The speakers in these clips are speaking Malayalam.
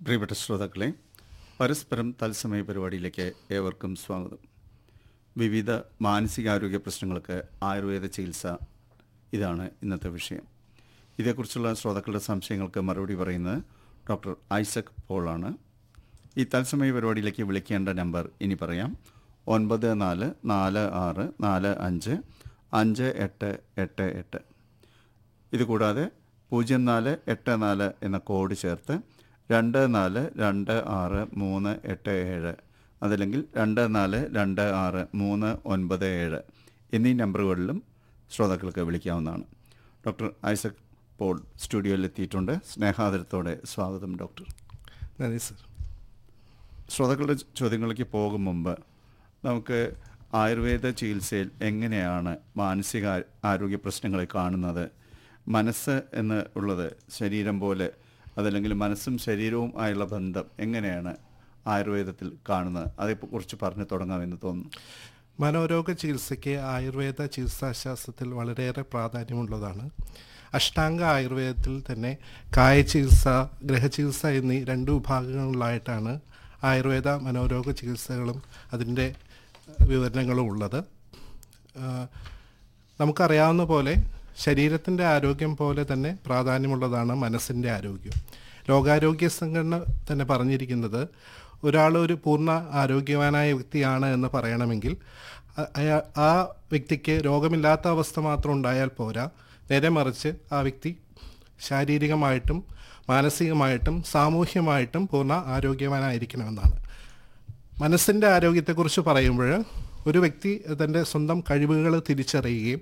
പ്രിയപ്പെട്ട ശ്രോതാക്കളെ പരസ്പരം തത്സമയ പരിപാടിയിലേക്ക് ഏവർക്കും സ്വാഗതം വിവിധ മാനസികാരോഗ്യ പ്രശ്നങ്ങൾക്ക് ആയുർവേദ ചികിത്സ ഇതാണ് ഇന്നത്തെ വിഷയം ഇതേക്കുറിച്ചുള്ള ശ്രോതാക്കളുടെ സംശയങ്ങൾക്ക് മറുപടി പറയുന്നത് ഡോക്ടർ ഐസക് പോളാണ് ഈ തത്സമയ പരിപാടിയിലേക്ക് വിളിക്കേണ്ട നമ്പർ ഇനി പറയാം ഒൻപത് നാല് നാല് ആറ് നാല് അഞ്ച് അഞ്ച് എട്ട് എട്ട് എട്ട് ഇതുകൂടാതെ പൂജ്യം നാല് എട്ട് നാല് എന്ന കോഡ് ചേർത്ത് രണ്ട് നാല് രണ്ട് ആറ് മൂന്ന് എട്ട് ഏഴ് അതല്ലെങ്കിൽ രണ്ട് നാല് രണ്ട് ആറ് മൂന്ന് ഒൻപത് ഏഴ് എന്നീ നമ്പറുകളിലും ശ്രോതാക്കൾക്ക് വിളിക്കാവുന്നതാണ് ഡോക്ടർ ഐസക് പോൾ സ്റ്റുഡിയോയിൽ എത്തിയിട്ടുണ്ട് സ്നേഹാദരത്തോടെ സ്വാഗതം ഡോക്ടർ നന്ദി സർ ശ്രോതാക്കളുടെ ചോദ്യങ്ങളിലേക്ക് പോകും മുമ്പ് നമുക്ക് ആയുർവേദ ചികിത്സയിൽ എങ്ങനെയാണ് മാനസിക ആ- ആരോഗ്യ പ്രശ്നങ്ങളെ കാണുന്നത് മനസ്സ് എന്ന് ഉള്ളത് ശരീരം പോലെ അതല്ലെങ്കിൽ മനസ്സും ശരീരവും ആയുള്ള ബന്ധം എങ്ങനെയാണ് ആയുർവേദത്തിൽ കാണുന്നത് അതേക്കുറിച്ച് പറഞ്ഞു തുടങ്ങാമെന്ന് തോന്നുന്നു മനോരോഗ ചികിത്സയ്ക്ക് ആയുർവേദ ചികിത്സാശാസ്ത്രത്തിൽ വളരെയേറെ പ്രാധാന്യമുള്ളതാണ് അഷ്ടാംഗ ആയുർവേദത്തിൽ തന്നെ കായ ചികിത്സ ഗ്രഹചികിത്സ എന്നീ രണ്ട് വിഭാഗങ്ങളിലായിട്ടാണ് ആയുർവേദ മനോരോഗ ചികിത്സകളും അതിൻ്റെ വിവരണങ്ങളും ഉള്ളത് ആ, നമുക്കറിയാവുന്ന പോലെ ശരീരത്തിൻ്റെ ആരോഗ്യം പോലെ തന്നെ പ്രാധാന്യമുള്ളതാണ് മനസ്സിൻ്റെ ആരോഗ്യം ലോകാരോഗ്യ സംഘടന തന്നെ പറഞ്ഞിരിക്കുന്നത് ഒരാൾ ഒരു പൂർണ്ണ ആരോഗ്യവാനായ വ്യക്തിയാണ് എന്ന് പറയണമെങ്കിൽ അ- അയാ- ആ വ്യക്തിക്ക് രോഗമില്ലാത്ത അവസ്ഥ മാത്രം ഉണ്ടായാൽ പോരാ നേരെ മറിച്ച് ആ വ്യക്തി ശാരീരികമായിട്ടും മാനസികമായിട്ടും സാമൂഹ്യമായിട്ടും പൂർണ്ണ ആരോഗ്യവാനായിരിക്കണമെന്നാണ് മനസ്സിൻ്റെ ആരോഗ്യത്തെക്കുറിച്ച് പറയുമ്പോൾ ഒരു വ്യക്തി തൻ്റെ സ്വന്തം കഴിവുകൾ തിരിച്ചറിയുകയും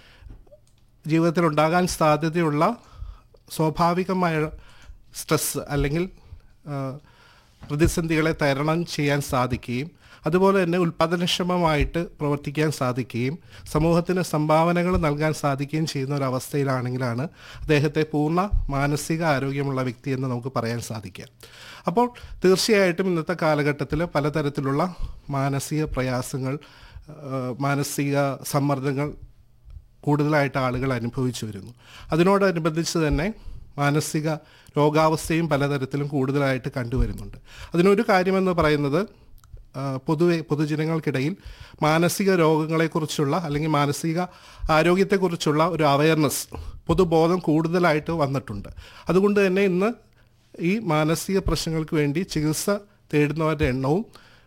ജീവിതത്തിൽ ഉണ്ടാകാൻ സാധ്യതയുള്ള സ്വാഭാവികമായ സ്ട്രെസ് അല്ലെങ്കിൽ ആ, പ്രതിസന്ധികളെ തരണം ചെയ്യാൻ സാധിക്കുകയും അതുപോലെ തന്നെ ഉൽപ്പാദനക്ഷമമായിട്ട് പ്രവർത്തിക്കാൻ സാധിക്കുകയും സമൂഹത്തിന് സംഭാവനകൾ നൽകാൻ സാധിക്കുകയും ചെയ്യുന്ന ഒരു അവസ്ഥയിലാണെങ്കിലാണ് അദ്ദേഹത്തെ പൂർണ്ണ മാനസിക ആരോഗ്യമുള്ള വ്യക്തി എന്ന് നമുക്ക് പറയാൻ സാധിക്കുക അപ്പോൾ തീർച്ചയായിട്ടും ഇന്നത്തെ കാലഘട്ടത്തിൽ പലതരത്തിലുള്ള മാനസിക പ്രയാസങ്ങൾ ആ, മാനസിക സമ്മർദ്ദങ്ങൾ കൂടുതലായിട്ട് ആളുകൾ അനുഭവിച്ചു വരുന്നു അതിനോടനുബന്ധിച്ച് തന്നെ മാനസിക രോഗാവസ്ഥയും പലതരത്തിലും കൂടുതലായിട്ട് കണ്ടുവരുന്നുണ്ട് അതിനൊരു കാര്യമെന്ന് പറയുന്നത് ആ, പൊതുവെ പൊതുജനങ്ങൾക്കിടയിൽ മാനസിക രോഗങ്ങളെക്കുറിച്ചുള്ള അല്ലെങ്കിൽ മാനസിക ആരോഗ്യത്തെക്കുറിച്ചുള്ള ഒരു അവയർനെസ് പൊതുബോധം കൂടുതലായിട്ട് വന്നിട്ടുണ്ട് അതുകൊണ്ട് തന്നെ ഇന്ന് ഈ മാനസിക പ്രശ്നങ്ങൾക്ക് വേണ്ടി ചികിത്സ തേടുന്നവരുടെ എണ്ണവും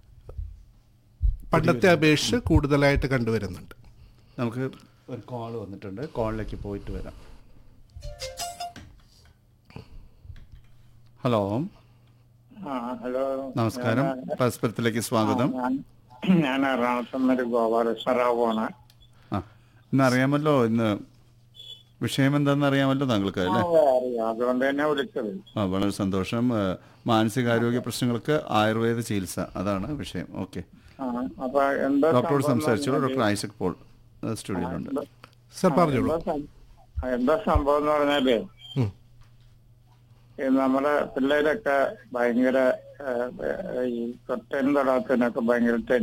പണ്ടത്തെ അപേക്ഷിച്ച് കൂടുതലായിട്ട് കണ്ടുവരുന്നുണ്ട് നമുക്ക് ഒരു കോൾ വന്നിട്ടുണ്ട് കോളിലേക്ക് പോയിട്ട് വരാം ഹലോ ആ ഹലോ നമസ്കാരം പരസ്പരത്തിലേക്ക് സ്വാഗതം ഞാൻ ഞാൻ എറണാകുളത്ത് നിന്നൊരു ഗോപാലകൃഷ്ണറാവുമാണ് ആ ഇന്ന് അറിയാമല്ലോ ഇന്ന് വിഷയം എന്താണെന്ന് അറിയാമല്ലോ താങ്കൾക്ക് അല്ലേ അറിയാം അതുകൊണ്ട് തന്നെ വിളിച്ചത് ആ വളരെ സന്തോഷം ആ, മാനസികാരോഗ്യ പ്രശ്നങ്ങൾക്ക് ആയുർവേദ ചികിത്സ അതാണ് വിഷയം ഓക്കെ ആ അപ്പൊ എന്താ ഡോക്ടറോട് സംഭവം എന്ന് സംസാരിച്ചോളൂ പറഞ്ഞാല് ഡോക്ടർ ഐസക് പോൾ ആ, സ്റ്റുഡിയോയിലുണ്ട് സർ പറഞ്ഞോളൂ എന്താ സം- എന്താ സംഭവം എന്ന് പറഞ്ഞാല് ഉം. ഈ നമ്മുടെ പിള്ളേരൊക്കെ ഭയങ്കര ഏഹ്, ഈ തൊട്ടനും തൊടാത്തതിനൊക്കെ ഭയങ്കര